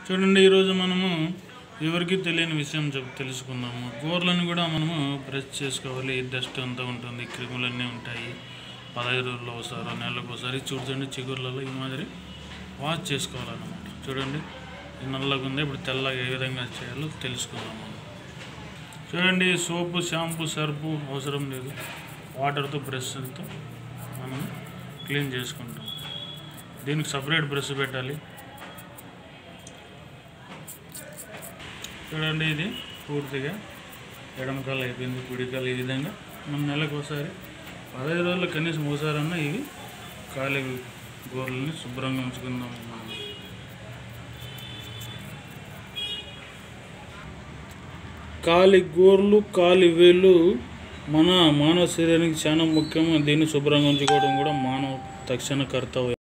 చూడండి ఈరోజు మనము ఎవరికి తెలియని విషయం చెప్ తెలుసుకుందాము గోర్లను కూడా మనము బ్రష్ చేసుకోవాలి డస్ట్ అంతా ఉంటుంది క్రిములన్నీ ఉంటాయి పదహైదు రోజులు ఒకసారి నెలకు ఒకసారి చూడండి చిగుర్లలో ఈ మాదిరి వాష్ చేసుకోవాలన్నమాట చూడండి ఇది నల్లగా ఉంది ఇప్పుడు తెల్లగా ఏ విధంగా చేయాలో తెలుసుకుందాం మనం చూడండి సోపు షాంపూ సర్పు అవసరం లేదు వాటర్తో బ్రష్తో మనం క్లీన్ చేసుకుంటాం దీనికి సపరేట్ బ్రష్ పెట్టాలి చూడండి ఇది పూర్తిగా ఎడమకాలు అయిపోయింది కుడికాలు ఈ విధంగా మన నెలకు ఒకసారి పదహైదు రోజులు కనీసం ఒకసారన్నా ఇవి ఖాళీ గోర్లని శుభ్రంగా ఉంచుకుందాం మనం కాలి గోర్లు కాలి వేళ్ళు మన మానవ శరీరానికి చాలా ముఖ్యం దీన్ని శుభ్రంగా ఉంచుకోవడం కూడా మానవ తక్షణ కర్తవ్యం